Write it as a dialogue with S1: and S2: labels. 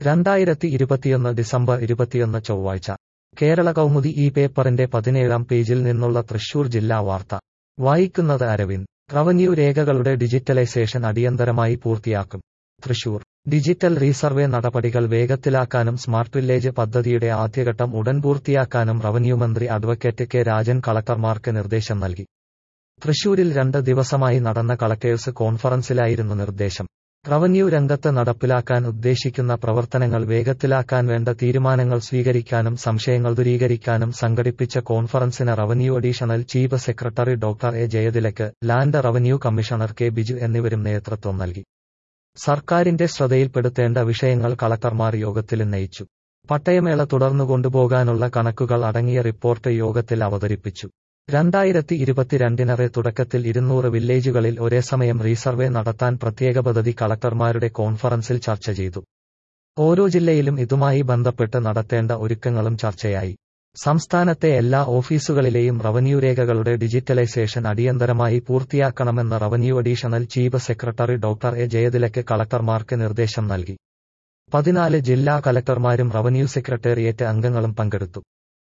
S1: രണ്ടായിരത്തി ഇരുപത്തിയൊന്ന് ഡിസംബർ ഇരുപത്തിയൊന്ന് ചൊവ്വാഴ്ച കേരള കൗമുദി ഈ പേപ്പറിന്റെ പതിനേഴാം പേജിൽ നിന്നുള്ള തൃശൂർ ജില്ലാ വാർത്ത വായിക്കുന്നത് അരവിന്ദ് റവന്യൂ രേഖകളുടെ ഡിജിറ്റലൈസേഷൻ അടിയന്തരമായി പൂർത്തിയാക്കും തൃശൂർ ഡിജിറ്റൽ റീസർവേ നടപടികൾ വേഗത്തിലാക്കാനും സ്മാർട്ട് വില്ലേജ് പദ്ധതിയുടെ ആദ്യഘട്ടം ഉടൻ പൂർത്തിയാക്കാനും റവന്യൂ മന്ത്രി അഡ്വക്കേറ്റ് കെ രാജൻ കളക്ടർമാർക്ക് നിർദ്ദേശം നൽകി തൃശൂരിൽ രണ്ട് ദിവസമായി നടന്ന കളക്ടേഴ്സ് കോൺഫറൻസിലായിരുന്നു നിർദ്ദേശം റവന്യൂ രംഗത്ത് നടപ്പിലാക്കാൻ ഉദ്ദേശിക്കുന്ന പ്രവർത്തനങ്ങൾ വേഗത്തിലാക്കാൻ വേണ്ട തീരുമാനങ്ങൾ സ്വീകരിക്കാനും സംശയങ്ങൾ ദൂരീകരിക്കാനും സംഘടിപ്പിച്ച കോൺഫറൻസിന് revenue additional chief secretary doctor A Jayathilak land revenue commissioner K Biju എന്നിവരും നേതൃത്വം നൽകി സർക്കാരിന്റെ ശ്രദ്ധയിൽപ്പെടുത്തേണ്ട വിഷയങ്ങൾ കളക്ടർമാർ യോഗത്തിൽ ഉന്നയിച്ചു പട്ടയമേള തുടർന്നു കൊണ്ടുപോകാനുള്ള കണക്കുകൾ അടങ്ങിയ റിപ്പോർട്ട് യോഗത്തിൽ അവതരിപ്പിച്ചു രണ്ടായിരത്തി ഇരുപത്തിരണ്ടിനറെ തുടക്കത്തിൽ ഇരുന്നൂറ് വില്ലേജുകളിൽ ഒരേ സമയം റീസർവേ നടത്താൻ പ്രത്യേക പദ്ധതി കളക്ടർമാരുടെ കോൺഫറൻസിൽ ചർച്ച ചെയ്തു ഓരോ ജില്ലയിലും ഇതുമായി ബന്ധപ്പെട്ട് നടത്തേണ്ട ഒരുക്കങ്ങളും ചർച്ചയായി സംസ്ഥാനത്തെ എല്ലാ ഓഫീസുകളിലെയും റവന്യൂ രേഖകളുടെ ഡിജിറ്റലൈസേഷൻ അടിയന്തരമായി പൂർത്തിയാക്കണമെന്ന് revenue additional chief secretary doctor A Jayathilak കളക്ടർമാർക്ക് നിർദ്ദേശം നൽകി പതിനാല് ജില്ലാ കലക്ടർമാരും റവന്യൂ സെക്രട്ടേറിയറ്റ് അംഗങ്ങളും പങ്കെടുത്തു